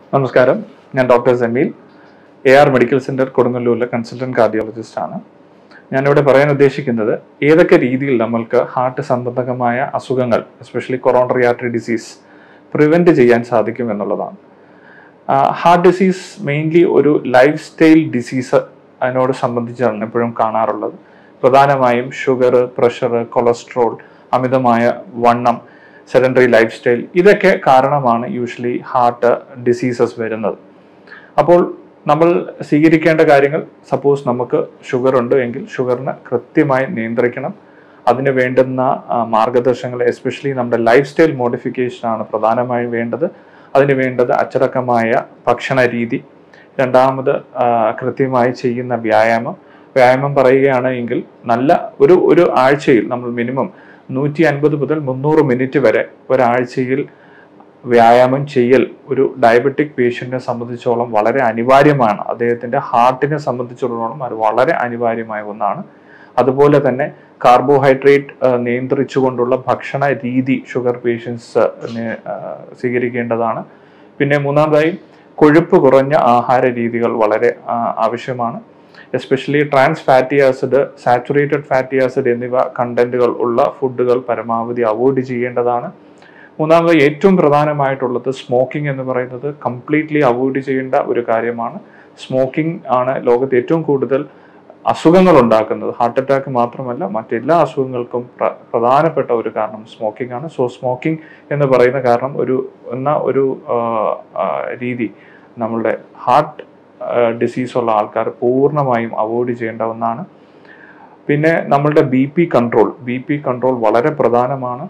നമസ്കാരം ഞാൻ doctor Jameel A R medical centre കൊടുങ്ങല്ലൂരിലെ കൺസൾട്ടന്റ് കാർഡിയോളജിസ്റ്റ് ആണ് ഞാനിവിടെ പറയാൻ ഉദ്ദേശിക്കുന്നത് ഏതൊക്കെ രീതിയിൽ നമ്മൾക്ക് ഹാർട്ട് സംബന്ധമായ അസുഖങ്ങൾ especially coronary artery disease prevent ചെയ്യാൻ സാധിക്കും എന്നുള്ളതാണ് ഹാർട്ട് ഡിസീസ് മെയിൻലി ഒരു ലൈഫ് സ്റ്റൈൽ ഡിസീസ് അതിനോട് സംബന്ധിച്ചാണ് എപ്പോഴും കാണാറുള്ളത് പ്രധാനമായും ഷുഗർ പ്രഷർ കൊളസ്ട്രോൾ അമിതമായ വണ്ണം സെഡൻഡറി ലൈഫ് സ്റ്റൈൽ ഇതൊക്കെ കാരണമാണ് യൂഷ്വലി ഹാർട്ട് ഡിസീസസ് വരുന്നത് അപ്പോൾ നമ്മൾ സ്വീകരിക്കേണ്ട കാര്യങ്ങൾ സപ്പോസ് നമുക്ക് ഷുഗർ ഉണ്ട് എങ്കിൽ ഷുഗറിനെ കൃത്യമായി നിയന്ത്രിക്കണം അതിന് വേണ്ടുന്ന ആ, മാർഗദർശനങ്ങൾ എസ്പെഷ്യലി നമ്മുടെ ലൈഫ് സ്റ്റൈൽ മോഡിഫിക്കേഷൻ ആണ് പ്രധാനമായും വേണ്ടത് അതിന് വേണ്ടത് അച്ചടക്കമായ ഭക്ഷണ രീതി രണ്ടാമത് ആ, കൃത്യമായി ചെയ്യുന്ന വ്യായാമം വ്യായാമം പറയുകയാണ് എങ്കിൽ നല്ല ഒരു ഒരു ആഴ്ചയിൽ നമ്മൾ മിനിമം നൂറ്റി അൻപത് മുതൽ മുന്നൂറ് മിനിറ്റ് വരെ ഒരാഴ്ചയിൽ വ്യായാമം ചെയ്യൽ ഒരു ഡയബറ്റിക് പേഷ്യന്റിനെ സംബന്ധിച്ചോളം വളരെ അനിവാര്യമാണ് അദ്ദേഹത്തിന്റെ ഹാർട്ടിനെ സംബന്ധിച്ചിടത്തോളം അത് വളരെ അനിവാര്യമായ ഒന്നാണ് അതുപോലെ തന്നെ കാർബോഹൈഡ്രേറ്റ് നിയന്ത്രിച്ചുകൊണ്ടുള്ള ഭക്ഷണ രീതി ഷുഗർ പേഷ്യൻസ് സ്വീകരിക്കേണ്ടതാണ് പിന്നെ മൂന്നാമതായി കൊഴുപ്പ് കുറഞ്ഞ ആഹാര രീതികൾ വളരെ ആ, ആവശ്യമാണ് especially trans fatty acid saturated fatty acid എന്നിവ കണ്ടന്റുകൾ ഉള്ള ഫുഡുകൾ പരമാവധി അവോയ്ഡ് ചെയ്യേണ്ടതാണ് മൂന്നാമത് ഏറ്റവും പ്രധാനമായിട്ടുള്ളത് സ്മോക്കിംഗ് എന്ന് പറയുന്നത് കംപ്ലീറ്റ്ലി അവോയ്ഡ് ചെയ്യേണ്ട ഒരു കാര്യമാണ് സ്മോക്കിംഗ് ആണ് ലോകത്ത് ഏറ്റവും കൂടുതൽ അസുഖങ്ങൾ ഉണ്ടാക്കുന്നത് ഹാർട്ട് അറ്റാക്ക് മാത്രമല്ല മറ്റെല്ലാ അസുഖങ്ങൾക്കും പ്ര- പ്രധാനപ്പെട്ട ഒരു കാരണം സ്മോക്കിംഗ് ആണ് സോ സ്മോക്കിംഗ് എന്ന് പറയുന്ന കാരണം ഒരു എന്ന ഒരു ആ, ആ, രീതി നമ്മളുടെ ഹാർട്ട് ഡിസീസ് ഉള്ള ആൾക്കാർ പൂർണ്ണമായും അവോയ്ഡ് ചെയ്യേണ്ട ഒന്നാണ് പിന്നെ നമ്മളുടെ B P control B P control വളരെ പ്രധാനമാണ്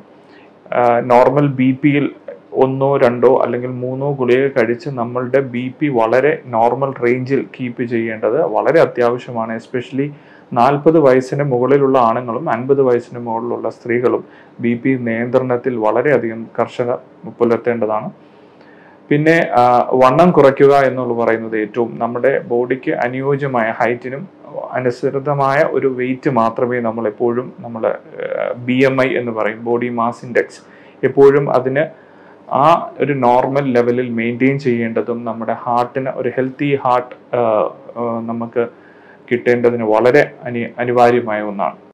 നോർമൽ ബി പിയിൽ ഒന്നോ രണ്ടോ അല്ലെങ്കിൽ മൂന്നോ ഗുളിക കഴിച്ച് നമ്മളുടെ ബി പി വളരെ നോർമൽ റേഞ്ചിൽ കീപ്പ് ചെയ്യേണ്ടത് വളരെ അത്യാവശ്യമാണ് എസ്പെഷ്യലി നാൽപ്പത് വയസ്സിന് മുകളിലുള്ള ആണുങ്ങളും അൻപത് വയസ്സിന് മുകളിലുള്ള സ്ത്രീകളും ബി പി നിയന്ത്രണത്തിൽ വളരെയധികം കർശന പുലർത്തേണ്ടതാണ് പിന്നെ ആ, വണ്ണം കുറയ്ക്കുക എന്നുള്ള പറയുന്നത് ഏറ്റവും നമ്മുടെ ബോഡിക്ക് അനുയോജ്യമായ ഹൈറ്റിനും അനുസൃതമായ ഒരു വെയിറ്റ് മാത്രമേ നമ്മൾ എപ്പോഴും നമ്മൾ ബി എം ഐ എന്ന് പറയും ബോഡി മാസ് ഇൻഡെക്സ് എപ്പോഴും അതിന് ആ ഒരു നോർമൽ ലെവലിൽ മെയിൻറ്റെയിൻ ചെയ്യേണ്ടതും നമ്മുടെ ഹാർട്ടിന് ഒരു ഹെൽത്തി ഹാർട്ട് നമുക്ക് കിട്ടേണ്ടതിന് വളരെ അനി അനിവാര്യമായ ഒന്നാണ്